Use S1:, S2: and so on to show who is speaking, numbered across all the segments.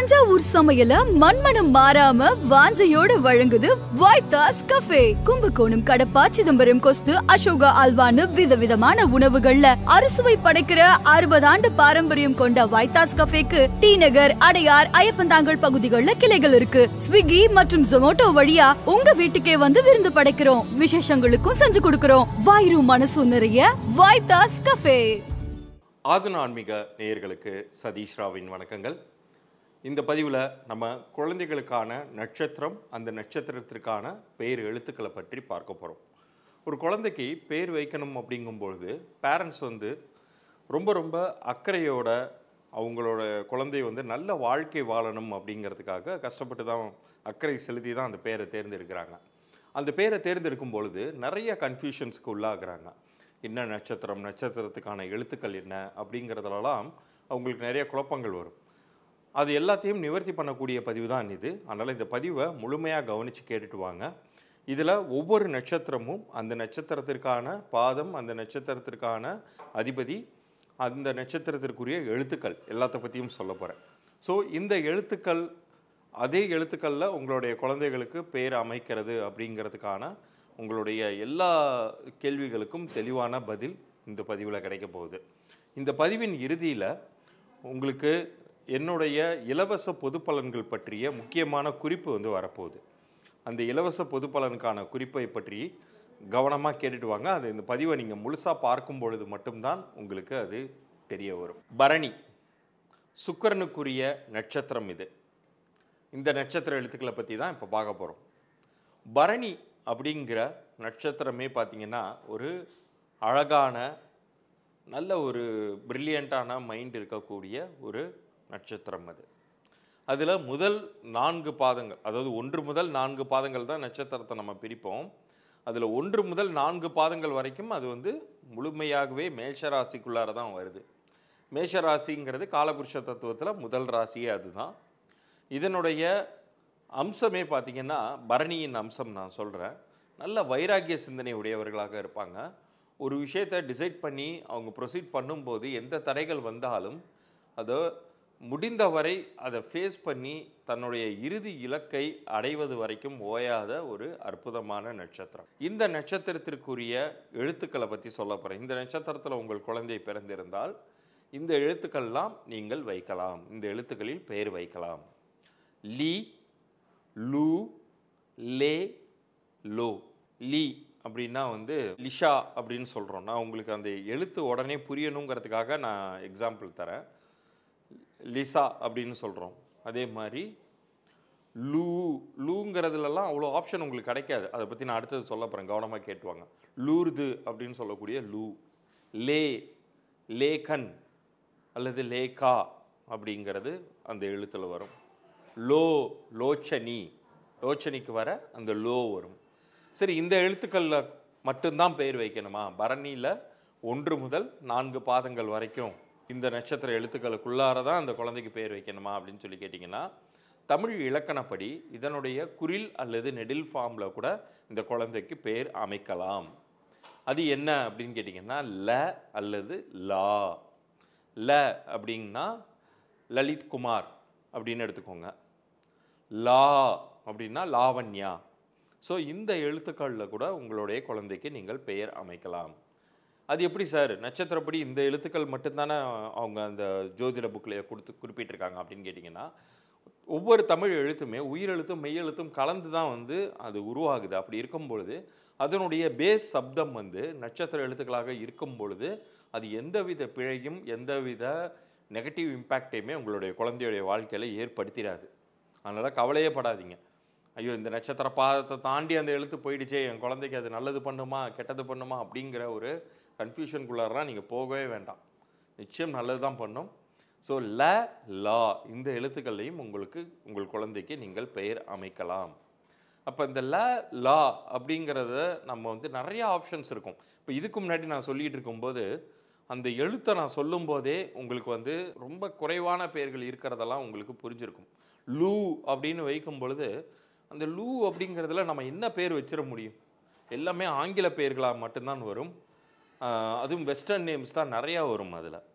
S1: தஞ்சாவூர் சமையல மண்மனம் மாறாம வாஞ்சையோட வழங்குது வைத்தாஸ் கஃபே கும்பகோணம் கடப்பா சிதம்பரம் கொஸ்து அசோகா அல்வான்னு விதவிதமான உணவுகள்ல அறுசுவை படைக்கிற அறுபது ஆண்டு பாரம்பரியம் கொண்ட வைத்தாஸ் கஃபேக்கு டி நகர் அடையார் ஐயப்பந்தாங்கல் பகுதிகளில் கிளைகள் இருக்கு ஸ்விக்கி மற்றும் ஜொமோட்டோ வழியா உங்க வீட்டுக்கே வந்து விருந்து படைக்கிறோம் விசேஷங்களுக்கும் செஞ்சு கொடுக்கிறோம் வாயிரும் மனசும் நிறைய வைத்தாஸ் கஃபே
S2: ஆதன ஆன்மீக நேயர்களுக்கு சதீஷ் ராவின் வணக்கங்கள் இந்த பதிவில் நம்ம குழந்தைகளுக்கான நட்சத்திரம் அந்த நட்சத்திரத்திற்கான பெயர் எழுத்துக்களை பற்றி பார்க்க போகிறோம் ஒரு குழந்தைக்கு பேர் வைக்கணும் அப்படிங்கும்பொழுது பேரண்ட்ஸ் வந்து ரொம்ப ரொம்ப அக்கறையோட அவங்களோட குழந்தை வந்து நல்ல வாழ்க்கை வாழணும் அப்படிங்கிறதுக்காக கஷ்டப்பட்டு தான் அக்கறை செலுத்தி தான் அந்த பேரை தேர்ந்தெடுக்கிறாங்க அந்த பேரை தேர்ந்தெடுக்கும் பொழுது நிறைய கன்ஃபியூஷன்ஸ்க்கு உள்ளாகிறாங்க என்ன நட்சத்திரம் நட்சத்திரத்துக்கான எழுத்துக்கள் என்ன அப்படிங்கிறதுலலாம் அவங்களுக்கு நிறைய குழப்பங்கள் வரும் அது எல்லாத்தையும் நிவர்த்தி பண்ணக்கூடிய பதிவு தான் இது அதனால் இந்த பதிவை முழுமையாக கவனித்து கேட்டுட்டு வாங்க இதில் ஒவ்வொரு நட்சத்திரமும் அந்த நட்சத்திரத்திற்கான பாதம் அந்த நட்சத்திரத்திற்கான அதிபதி அந்த நட்சத்திரத்திற்குரிய எழுத்துக்கள் எல்லாத்த பற்றியும் சொல்ல போகிறேன் ஸோ இந்த எழுத்துக்கள் அதே எழுத்துக்களில் உங்களுடைய குழந்தைகளுக்கு பேர் அமைக்கிறது அப்படிங்கிறதுக்கான உங்களுடைய எல்லா கேள்விகளுக்கும் தெளிவான பதில் இந்த பதிவில் கிடைக்க போகுது இந்த பதிவின் இறுதியில் உங்களுக்கு என்னுடைய இலவச பொது பலன்கள் பற்றிய முக்கியமான குறிப்பு வந்து வரப்போகுது அந்த இலவச பொது பலனுக்கான குறிப்பை பற்றி கவனமாக கேட்டுட்டு வாங்க அது இந்த பதிவை நீங்கள் முழுசாக பார்க்கும் பொழுது மட்டும்தான் உங்களுக்கு அது தெரிய வரும் பரணி சுக்கரனுக்குரிய நட்சத்திரம் இது இந்த நட்சத்திர எழுத்துக்களை பற்றி தான் இப்போ பார்க்க போகிறோம் பரணி அப்படிங்கிற நட்சத்திரமே பார்த்தீங்கன்னா ஒரு அழகான நல்ல ஒரு பிரில்லியண்ட்டான மைண்ட் இருக்கக்கூடிய ஒரு நட்சத்திரம் அது அதில் முதல் நான்கு பாதங்கள் அதாவது ஒன்று முதல் நான்கு பாதங்கள் தான் நட்சத்திரத்தை நம்ம பிரிப்போம் அதில் ஒன்று முதல் நான்கு பாதங்கள் வரைக்கும் அது வந்து முழுமையாகவே மேஷ ராசிக்குள்ளார தான் வருது மேஷ ராசிங்கிறது காலபுருஷ தத்துவத்தில் முதல் ராசியே அதுதான் இதனுடைய அம்சமே பார்த்திங்கன்னா பரணியின் அம்சம் நான் சொல்கிறேன் நல்ல வைராக்கிய சிந்தனை உடையவர்களாக இருப்பாங்க ஒரு விஷயத்தை டிசைட் பண்ணி அவங்க ப்ரொசீட் பண்ணும்போது எந்த தடைகள் வந்தாலும் அதை முடிந்தவரை அதை ஃபேஸ் பண்ணி தன்னுடைய இறுதி இலக்கை அடைவது வரைக்கும் ஓயாத ஒரு அற்புதமான நட்சத்திரம் இந்த நட்சத்திரத்திற்குரிய எழுத்துக்களை பற்றி சொல்ல போகிறேன் இந்த நட்சத்திரத்தில் உங்கள் குழந்தை பிறந்திருந்தால் இந்த எழுத்துக்கள்லாம் நீங்கள் வைக்கலாம் இந்த எழுத்துக்களில் பெயர் வைக்கலாம் லீ லூ லே லோ லீ அப்படின்னா வந்து லிஷா அப்படின்னு சொல்கிறோம் நான் உங்களுக்கு அந்த எழுத்து உடனே புரியணுங்கிறதுக்காக நான் எக்ஸாம்பிள் தரேன் லிசா அப்படின்னு சொல்கிறோம் அதே மாதிரி லூ லூங்கிறதுலலாம் அவ்வளோ ஆப்ஷன் உங்களுக்கு கிடைக்காது அதை பற்றி நான் அடுத்தது சொல்ல போகிறேன் கவனமாக கேட்டுவாங்க லூர்து அப்படின்னு சொல்லக்கூடிய லூ லே லேகன் அல்லது லேகா அப்படிங்கிறது அந்த எழுத்தில் வரும் லோ லோச்சனி லோச்சனிக்கு வர அந்த லோ வரும் சரி இந்த எழுத்துக்களில் மட்டும்தான் பெயர் வைக்கணுமா பரணியில் ஒன்று முதல் நான்கு பாதங்கள் வரைக்கும் இந்த நட்சத்திர எழுத்துக்களுக்குள்ளார தான் அந்த குழந்தைக்கு பெயர் வைக்கணுமா அப்படின்னு சொல்லி கேட்டிங்கன்னா தமிழ் இலக்கணப்படி இதனுடைய குரில் அல்லது நெடில் ஃபார்மில் கூட இந்த குழந்தைக்கு பெயர் அமைக்கலாம் அது என்ன அப்படின்னு கேட்டிங்கன்னா ல அல்லது லா ல அப்படின்னா லலித் குமார் அப்படின்னு எடுத்துக்கோங்க லா அப்படின்னா லாவண்யா ஸோ இந்த எழுத்துக்களில் கூட உங்களுடைய குழந்தைக்கு நீங்கள் பெயர் அமைக்கலாம் அது எப்படி சார் நட்சத்திரப்படி இந்த எழுத்துக்கள் மட்டும்தானே அவங்க அந்த ஜோதிட புக்கில் கொடுத்து குறிப்பிட்டிருக்காங்க அப்படின்னு கேட்டிங்கன்னா ஒவ்வொரு தமிழ் எழுத்துமே உயிரெழுத்தும் மெய்யெழுத்தும் கலந்து தான் வந்து அது உருவாகுது அப்படி இருக்கும் பொழுது அதனுடைய பேஸ் சப்தம் வந்து நட்சத்திர எழுத்துக்களாக இருக்கும் பொழுது அது எந்தவித பிழையும் எந்தவித நெகட்டிவ் இம்பேக்டையுமே உங்களுடைய குழந்தையுடைய வாழ்க்கையில் ஏற்படுத்திடாது அதனால் கவலையே படாதீங்க ஐயோ இந்த நட்சத்திர பாதத்தை தாண்டி அந்த எழுத்து போயிடுச்சே என் குழந்தைக்கு அது நல்லது பண்ணுமா கெட்டது பண்ணுமா அப்படிங்கிற ஒரு கன்ஃபியூஷனுக்குள்ளாரெலாம் நீங்கள் போகவே வேண்டாம் நிச்சயம் நல்லது தான் பண்ணும் ஸோ ல லா இந்த எழுத்துக்கள்லையும் உங்களுக்கு உங்கள் குழந்தைக்கு நீங்கள் பெயர் அமைக்கலாம் அப்போ இந்த ல லா அப்படிங்கிறத நம்ம வந்து நிறைய ஆப்ஷன்ஸ் இருக்கும் இப்போ இதுக்கு முன்னாடி நான் சொல்லிகிட்டு இருக்கும்போது அந்த எழுத்தை நான் சொல்லும்போதே உங்களுக்கு வந்து ரொம்ப குறைவான பெயர்கள் இருக்கிறதெல்லாம் உங்களுக்கு புரிஞ்சிருக்கும் லூ அப்படின்னு வைக்கும் பொழுது அந்த லூ அப்படிங்கிறதுல நம்ம என்ன பேர் வச்சிட முடியும் எல்லாமே ஆங்கில பெயர்களாக மட்டும்தான் வரும் ஆஹ் அதுவும் வெஸ்டர்ன் நேம்ஸ் தான் நிறையா வரும் அதில்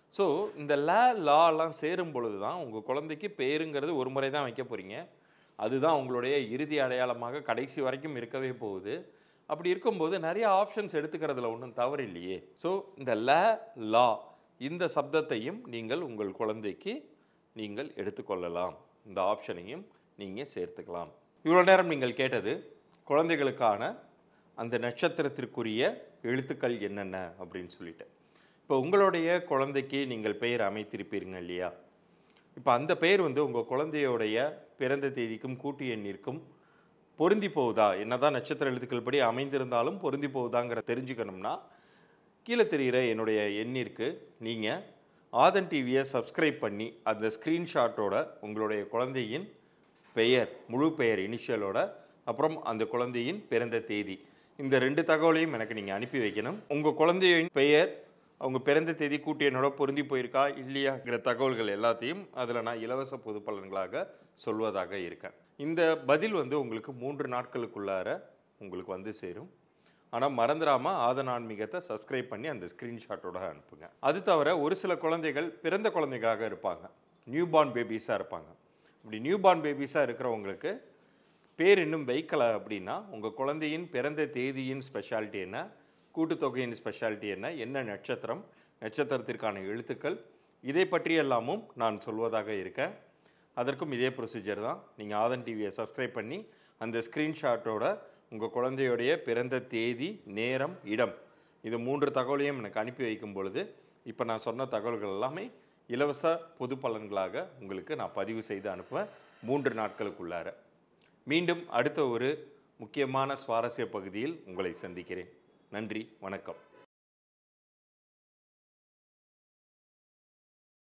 S2: ஸோ இந்த ல லாலாம் சேரும் பொழுது தான் உங்கள் குழந்தைக்கு பேருங்கிறது ஒரு முறை தான் வைக்க போகிறீங்க அதுதான் உங்களுடைய இறுதி அடையாளமாக கடைசி வரைக்கும் இருக்கவே போகுது அப்படி இருக்கும்போது நிறைய ஆப்ஷன்ஸ் எடுத்துக்கிறதுல ஒன்றும் தவறு இல்லையே ஸோ இந்த ல லா இந்த சப்தத்தையும் நீங்கள் உங்கள் குழந்தைக்கு நீங்கள் எடுத்துக்கொள்ளலாம் இந்த ஆப்ஷனையும் நீங்கள் சேர்த்துக்கலாம் இவ்வளோ நேரம் நீங்கள் கேட்டது குழந்தைகளுக்கான அந்த நட்சத்திரத்திற்குரிய எழுத்துக்கள் என்னென்ன அப்படின்னு சொல்லிட்டு இப்போ உங்களுடைய குழந்தைக்கு நீங்கள் பெயர் அமைத்திருப்பீருங்க இல்லையா இப்போ அந்த பெயர் வந்து உங்கள் குழந்தையோடைய பிறந்த தேதிக்கும் கூட்டு எண்ணிற்கும் பொருந்தி போகுதா என்னதான் நட்சத்திர எழுத்துக்கள் படி அமைந்திருந்தாலும் பொருந்தி போகுதாங்கிற தெரிஞ்சுக்கணும்னா கீழே தெரிகிற என்னுடைய எண்ணிற்கு நீங்கள் ஆதன் டிவியை சப்ஸ்கிரைப் பண்ணி அந்த ஸ்க்ரீன்ஷாட்டோட உங்களுடைய குழந்தையின் பெயர் முழு பெயர் இனிஷியலோட அப்புறம் அந்த குழந்தையின் பிறந்த தேதி இந்த ரெண்டு தகவலையும் எனக்கு நீங்கள் அனுப்பி வைக்கணும் உங்கள் குழந்தையின் பெயர் அவங்க பிறந்த தேதி கூட்டு என்னோட பொருந்தி போயிருக்கா இல்லையாங்கிற தகவல்கள் எல்லாத்தையும் அதில் நான் இலவச பொது பலன்களாக சொல்வதாக இருக்கேன் இந்த பதில் வந்து உங்களுக்கு மூன்று நாட்களுக்குள்ளார உங்களுக்கு வந்து சேரும் ஆனால் மறந்துடாமல் ஆதன் ஆன்மீகத்தை சப்ஸ்கிரைப் பண்ணி அந்த ஸ்க்ரீன்ஷாட்டோட அனுப்புங்க அது தவிர ஒரு சில குழந்தைகள் பிறந்த குழந்தைகளாக இருப்பாங்க நியூ பார்ன் பேபிஸாக இருப்பாங்க இப்படி நியூ பார்ன் பேபிஸாக இருக்கிறவங்களுக்கு பேர் இன்னும் வைக்கலை அப்படின்னா உங்கள் குழந்தையின் பிறந்த தேதியின் ஸ்பெஷாலிட்டி என்ன கூட்டுத்தொகையின் ஸ்பெஷாலிட்டி என்ன என்ன நட்சத்திரம் நட்சத்திரத்திற்கான எழுத்துக்கள் இதை பற்றி எல்லாமும் நான் சொல்வதாக இருக்கேன் அதற்கும் இதே ப்ரொசீஜர் தான் நீங்கள் ஆதன் டிவியை சப்ஸ்கிரைப் பண்ணி அந்த ஸ்க்ரீன்ஷாட்டோட உங்கள் குழந்தையுடைய பிறந்த தேதி நேரம் இடம் இது மூன்று தகவலையும் எனக்கு அனுப்பி வைக்கும் பொழுது இப்போ நான் சொன்ன தகவல்கள் எல்லாமே இலவச பொது பலன்களாக உங்களுக்கு நான் பதிவு செய்து அனுப்புவேன் மூன்று நாட்களுக்குள்ளார மீண்டும் அடுத்த ஒரு முக்கியமான சுவாரஸ்ய பகுதியில் உங்களை சந்திக்கிறேன் நன்றி வணக்கம்